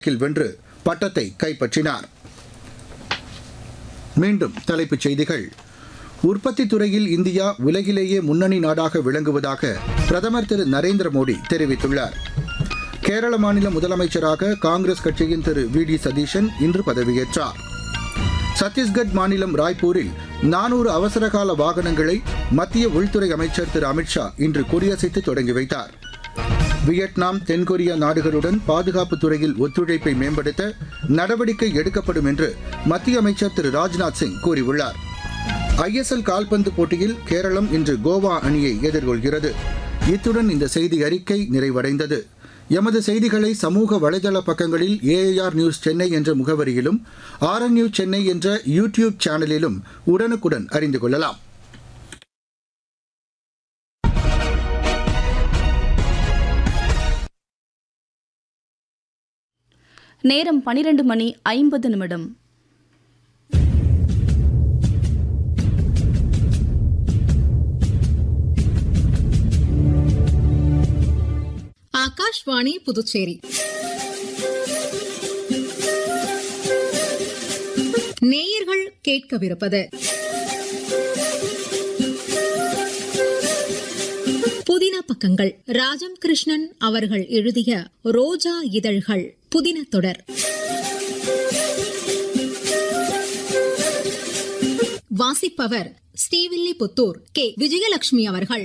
kill வென்று பட்டத்தை கைப்பற்றினார் மீண்டும் தலைப்புச் செய்திகள் உற்பத்தி துறையில் இந்தியா உலகிலேயே முன்னணி நாடாக விளங்குவதாக பிரதமர் திரு நரேந்திர மோடி தெரிவித்துள்ளார் கேரள மாநில முதலமைச்சராக காங்கிரஸ் கட்சியின் திரு வி டி சதீஷன் இன்று பதவியேற்றார் சத்தீஸ்கட் மாநிலம் ராய்ப்பூரில் நானூறு அவசரகால வாகனங்களை மத்திய உள்துறை அமைச்சர் திரு அமித்ஷா இன்று கொடியசைத்து தொடங்கி வைத்தார் வியட்நாம் தென்கொரியா நாடுகளுடன் பாதுகாப்பு துறையில் ஒத்துழைப்பை மேம்படுத்த நடவடிக்கை எடுக்கப்படும் என்று மத்திய அமைச்சர் திரு ராஜ்நாத் சிங் கூறியுள்ளார் ஐஎஸ்எல் கால்பந்து போட்டியில் கேரளம் இன்று கோவா அணியை எதிர்கொள்கிறது இத்துடன் இந்த செய்தி அறிக்கை நிறைவடைந்தது எமது செய்திகளை சமூக வலைதள பக்கங்களில் ஏஐஆர் நியூஸ் சென்னை என்ற முகவரியிலும் ஆர்என் நியூஸ் சென்னை என்ற யூடியூப் சேனலிலும் உடனுக்குடன் அறிந்து கொள்ளலாம் நேரம் பனிரெண்டு மணி ஐம்பது நிமிடம் ஆகாஷ்வாணி புதுச்சேரி நேயர்கள் கேட்கவிருப்பது புதின பக்கங்கள் ராஜம் கிருஷ்ணன் அவர்கள் எழுதிய ரோஜா இதழ்கள் புதின தொடர் வாசிப்பவர் ஸ்ரீவில்லிபுத்தூர் கே விஜயலட்சுமி அவர்கள்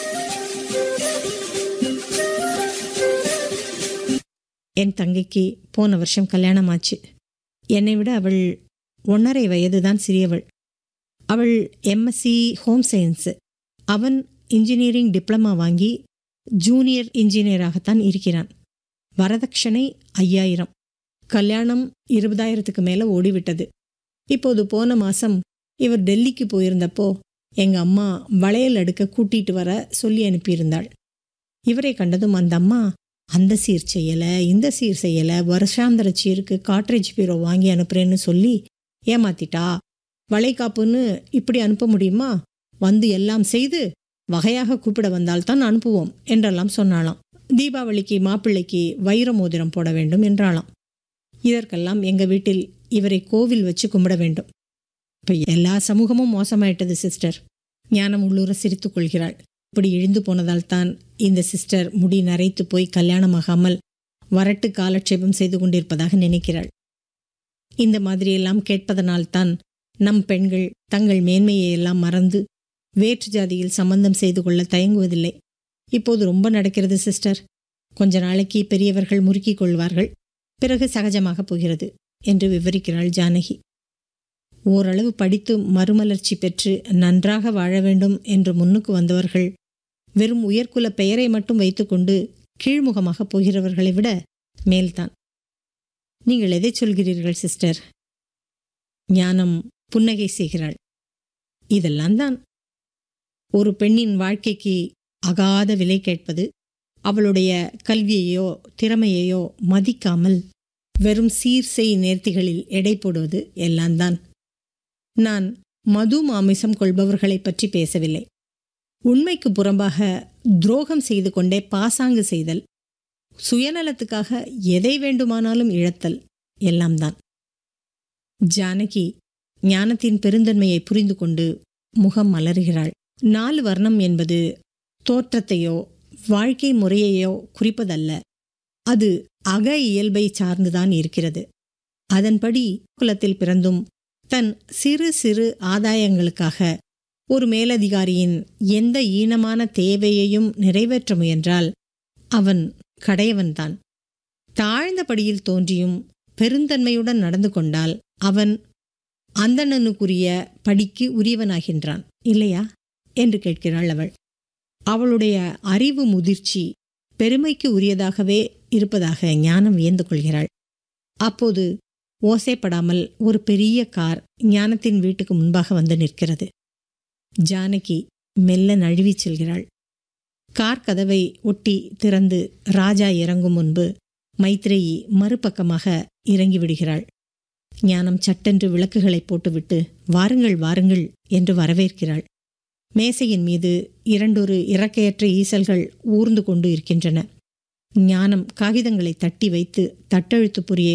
என் தங்கைக்கு போன வருஷம் கல்யாணம் ஆச்சு என்னை விட அவள் ஒன்றரை வயது தான் சிறியவள் அவள் எம்எஸ்சி ஹோம் சயின்ஸு அவன் இன்ஜினியரிங் டிப்ளமா வாங்கி ஜூனியர் இன்ஜினியராகத்தான் இருக்கிறான் வரதட்சணை ஐயாயிரம் கல்யாணம் இருபதாயிரத்துக்கு மேலே ஓடிவிட்டது இப்போது போன மாதம் இவர் டெல்லிக்கு போயிருந்தப்போ எங்கள் அம்மா வளையல் அடுக்க கூட்டிட்டு வர சொல்லி அனுப்பியிருந்தாள் இவரை கண்டதும் அந்த அம்மா அந்த சீர் செய்யலை இந்த சீர் செய்யலை வருஷாந்திர சீருக்கு காட்ரேஜ் பீரோ வாங்கி அனுப்புறேன்னு சொல்லி ஏமாத்திட்டா வளைகாப்புன்னு இப்படி அனுப்ப முடியுமா வந்து எல்லாம் செய்து வகையாக கூப்பிட வந்தால்தான் அனுப்புவோம் என்றெல்லாம் சொன்னாளாம் தீபாவளிக்கு மாப்பிள்ளைக்கு வைர மோதிரம் போட வேண்டும் என்றாளாம் இதற்கெல்லாம் எங்க வீட்டில் இவரை கோவில் வச்சு கும்பிட வேண்டும் இப்ப எல்லா சமூகமும் மோசமாயிட்டது சிஸ்டர் ஞானம் உள்ளூர சிரித்துக் கொள்கிறாள் இப்படி இழிந்து போனதால் தான் இந்த சிஸ்டர் முடி நரைத்து போய் கல்யாணமாகாமல் வரட்டு காலட்சேபம் செய்து கொண்டிருப்பதாக நினைக்கிறாள் இந்த மாதிரியெல்லாம் கேட்பதனால்தான் நம் பெண்கள் தங்கள் மேன்மையை எல்லாம் மறந்து வேற்று ஜாதியில் சம்பந்தம் செய்து கொள்ள தயங்குவதில்லை இப்போது ரொம்ப நடக்கிறது சிஸ்டர் கொஞ்ச நாளைக்கு பெரியவர்கள் முறுக்கிக் கொள்வார்கள் பிறகு சகஜமாக போகிறது என்று விவரிக்கிறாள் ஜானகி ஓரளவு படித்து மறுமலர்ச்சி பெற்று நன்றாக வாழ வேண்டும் என்று முன்னுக்கு வந்தவர்கள் வெறும் உயர்குல பெயரை மட்டும் வைத்துக்கொண்டு கீழ்முகமாக போகிறவர்களை விட மேல்தான் நீங்கள் எதை சொல்கிறீர்கள் சிஸ்டர் ஞானம் புன்னகை செய்கிறாள் இதெல்லாம் தான் ஒரு பெண்ணின் வாழ்க்கைக்கு அகாத விலை கேட்பது அவளுடைய கல்வியையோ திறமையையோ மதிக்காமல் வெறும் சீர் செய் நேர்த்திகளில் எடை போடுவது எல்லாம் தான் நான் மது மாமிசம் கொள்பவர்களை பற்றி பேசவில்லை உண்மைக்கு புறம்பாக துரோகம் செய்து கொண்டே பாசாங்கு செய்தல் சுயநலத்துக்காக எதை வேண்டுமானாலும் இழத்தல் எல்லாம் தான் ஜானகி ஞானத்தின் பெருந்தன்மையை புரிந்து கொண்டு முகம் மலருகிறாள் நாலு வர்ணம் என்பது தோற்றத்தையோ வாழ்க்கை முறையையோ குறிப்பதல்ல அது அக இயல்பை சார்ந்துதான் இருக்கிறது அதன்படி குலத்தில் பிறந்தும் தன் சிறு சிறு ஆதாயங்களுக்காக ஒரு மேலதிகாரியின் எந்த ஈனமான தேவையையும் நிறைவேற்ற முயன்றால் அவன் கடையவன்தான் தாழ்ந்தபடியில் தோன்றியும் பெருந்தன்மையுடன் நடந்து கொண்டால் அவன் அந்தணனுக்குரிய படிக்கு உரியவனாகின்றான் இல்லையா என்று கேட்கிறாள் அவள் அவளுடைய அறிவு முதிர்ச்சி பெருமைக்கு உரியதாகவே இருப்பதாக ஞானம் வியந்து கொள்கிறாள் அப்போது ஓசைப்படாமல் ஒரு பெரிய கார் ஞானத்தின் வீட்டுக்கு முன்பாக வந்து நிற்கிறது ஜானகி மெல்ல நழுவிச் செல்கிறாள் கார் கதவை ஒட்டி திறந்து ராஜா இறங்கும் முன்பு மைத்ரேயி மறுபக்கமாக இறங்கி விடுகிறாள் ஞானம் சட்டென்று விளக்குகளை போட்டுவிட்டு வாருங்கள் வாருங்கள் என்று வரவேற்கிறாள் மேசையின் மீது இரண்டொரு இறக்கையற்ற ஈசல்கள் ஊர்ந்து கொண்டு இருக்கின்றன ஞானம் காகிதங்களை தட்டி வைத்து தட்டெழுத்து புரிய